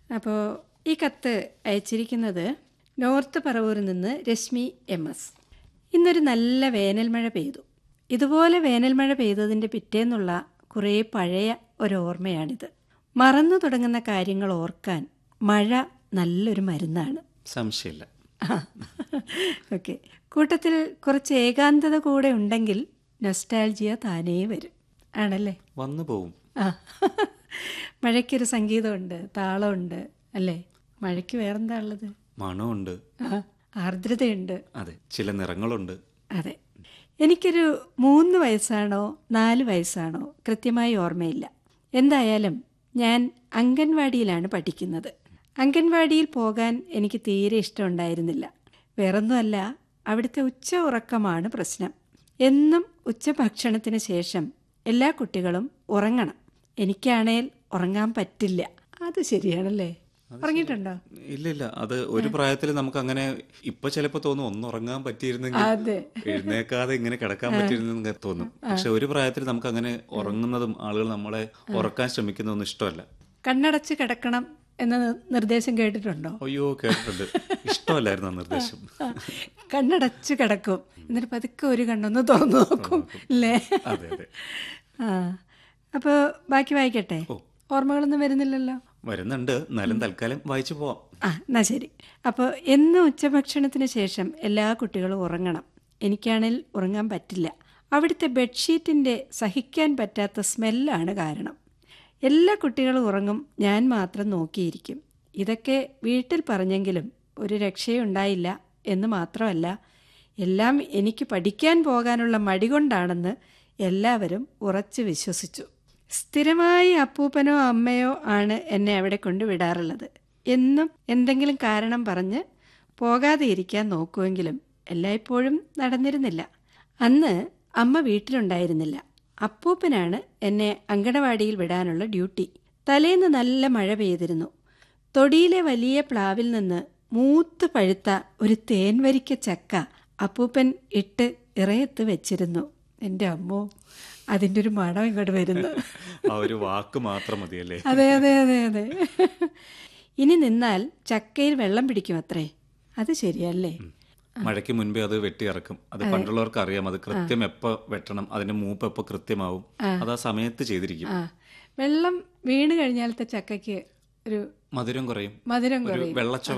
അപ്പോൾ ഈ കത്ത് അയച്ചിരിക്കുന്നത് നോർത്ത് പറവൂരിൽ നിന്ന് രശ്മി എം എസ് ഇന്നൊരു നല്ല വേനൽ മഴ പെയ്തു ഇതുപോലെ വേനൽ മഴ പെയ്തതിൻ്റെ പിറ്റേന്നുള്ള കുറേ പഴയ ഒരു ഓർമ്മയാണിത് മറന്നു തുടങ്ങുന്ന കാര്യങ്ങൾ ഓർക്കാൻ മഴ നല്ലൊരു മരുന്നാണ് സംശയമില്ല ഓക്കെ കൂട്ടത്തിൽ കുറച്ച് ഏകാന്തത കൂടെ ഉണ്ടെങ്കിൽ നൊസ്റ്റാൾജിയ താനേ വരും ആണല്ലേ വന്നു പോവും ആ മഴയ്ക്കൊരു സംഗീതമുണ്ട് താളമുണ്ട് അല്ലേ മഴയ്ക്ക് വേറെന്താ ഉള്ളത് മണമുണ്ട് ആ ആർദ്രതയുണ്ട് അതെ ചില നിറങ്ങളുണ്ട് അതെ എനിക്കൊരു മൂന്ന് വയസ്സാണോ നാല് വയസ്സാണോ കൃത്യമായി ഓർമ്മയില്ല എന്തായാലും ഞാൻ അംഗൻവാടിയിലാണ് പഠിക്കുന്നത് അംഗൻവാടിയിൽ പോകാൻ എനിക്ക് തീരെ ഇഷ്ടമുണ്ടായിരുന്നില്ല വേറൊന്നുമല്ല അവിടുത്തെ ഉച്ച ഉറക്കമാണ് പ്രശ്നം എന്നും ഉച്ചഭക്ഷണത്തിന് ശേഷം എല്ലാ കുട്ടികളും ഉറങ്ങണം എനിക്കാണേൽ ഉറങ്ങാൻ പറ്റില്ല അത് ശരിയാണല്ലേ ഉറങ്ങിയിട്ടുണ്ടോ ഇല്ല ഇല്ല അത് ഒരു പ്രായത്തിൽ നമുക്ക് അങ്ങനെ ഇപ്പൊ ചിലപ്പോ തോന്നും ഒന്ന് ഉറങ്ങാൻ പറ്റിയിരുന്നെങ്കിൽ അതെ എഴുന്നേക്കാതെ ഇങ്ങനെ കിടക്കാൻ പറ്റിയിരുന്നെങ്കിൽ തോന്നും പക്ഷെ ഒരു പ്രായത്തിൽ നമുക്ക് അങ്ങനെ ഉറങ്ങുന്നതും ആളുകൾ നമ്മളെ ഉറക്കാൻ ശ്രമിക്കുന്നതൊന്നും ഇഷ്ടമല്ല കണ്ണടച്ച് കിടക്കണം എന്ന നി- നിർദ്ദേശം കേട്ടിട്ടുണ്ടോ അയ്യോ കേട്ടിട്ടുണ്ട് ഇഷ്ടമല്ലായിരുന്നു ആ നിർദ്ദേശം കണ്ണടച്ച് കിടക്കും എന്നിട്ട് പതുക്കെ ഒരു കണ്ണൊന്ന് തുറന്നു നോക്കും അല്ലേ അതെ അതെ ആ അപ്പോൾ ബാക്കി വായിക്കട്ടെ ഓർമ്മകളൊന്നും വരുന്നില്ലല്ലോ വരുന്നുണ്ട് എന്നാലും തൽക്കാലം വായിച്ചു പോവാം ആ എന്നാ ശരി അപ്പോൾ എന്നും ഉച്ചഭക്ഷണത്തിന് ശേഷം എല്ലാ കുട്ടികളും ഉറങ്ങണം എനിക്കാണെങ്കിൽ ഉറങ്ങാൻ പറ്റില്ല അവിടുത്തെ ബെഡ്ഷീറ്റിൻ്റെ സഹിക്കാൻ പറ്റാത്ത സ്മെല്ലാണ് കാരണം എല്ലാ കുട്ടികളും ഉറങ്ങും ഞാൻ മാത്രം നോക്കിയിരിക്കും ഇതൊക്കെ വീട്ടിൽ പറഞ്ഞെങ്കിലും ഒരു രക്ഷയുണ്ടായില്ല എന്ന് മാത്രമല്ല എല്ലാം എനിക്ക് പഠിക്കാൻ പോകാനുള്ള മടി കൊണ്ടാണെന്ന് എല്ലാവരും ഉറച്ചു വിശ്വസിച്ചു സ്ഥിരമായി അപ്പൂപ്പനോ അമ്മയോ ആണ് എന്നെ അവിടെ കൊണ്ടുവിടാറുള്ളത് എന്നും എന്തെങ്കിലും കാരണം പറഞ്ഞ് പോകാതെ ഇരിക്കാൻ നോക്കുമെങ്കിലും എല്ലായ്പ്പോഴും നടന്നിരുന്നില്ല അന്ന് അമ്മ വീട്ടിലുണ്ടായിരുന്നില്ല അപ്പൂപ്പനാണ് എന്നെ അങ്കണവാടിയിൽ വിടാനുള്ള ഡ്യൂട്ടി തലേന്ന് നല്ല മഴ പെയ്തിരുന്നു തൊടിയിലെ വലിയ പ്ലാവിൽ നിന്ന് മൂത്ത് പഴുത്ത ഒരു തേൻവരിക്ക ചക്ക അപ്പൂപ്പൻ ഇട്ട് ഇറയത്ത് വെച്ചിരുന്നു എൻ്റെ അമ്മോ അതിൻ്റെ ഒരു മണം ഇങ്ങോട്ട് വരുന്നു ആ ഒരു വാക്ക് മാത്രം മതിയല്ലേ അതെ അതെ അതെ അതെ ഇനി നിന്നാൽ ചക്കയിൽ വെള്ളം പിടിക്കും അത്രേ അത് ശരിയല്ലേ മഴയ്ക്ക് മുൻപേ അത് വെട്ടി ഇറക്കും അത് പണ്ടുള്ളവർക്ക് അറിയാം അത് കൃത്യം എപ്പോ വെട്ടണം അതിന്റെ മൂപ്പ് എപ്പോ കൃത്യമാവും അത് ആ സമയത്ത് ചെയ്തിരിക്കും ആ വെള്ളം വീണ് കഴിഞ്ഞാലത്തെ ചക്കയ്ക്ക് ഒരു മധുരം കുറയും മധുരം ഒരു കുറയും വെള്ളച്ചൊവ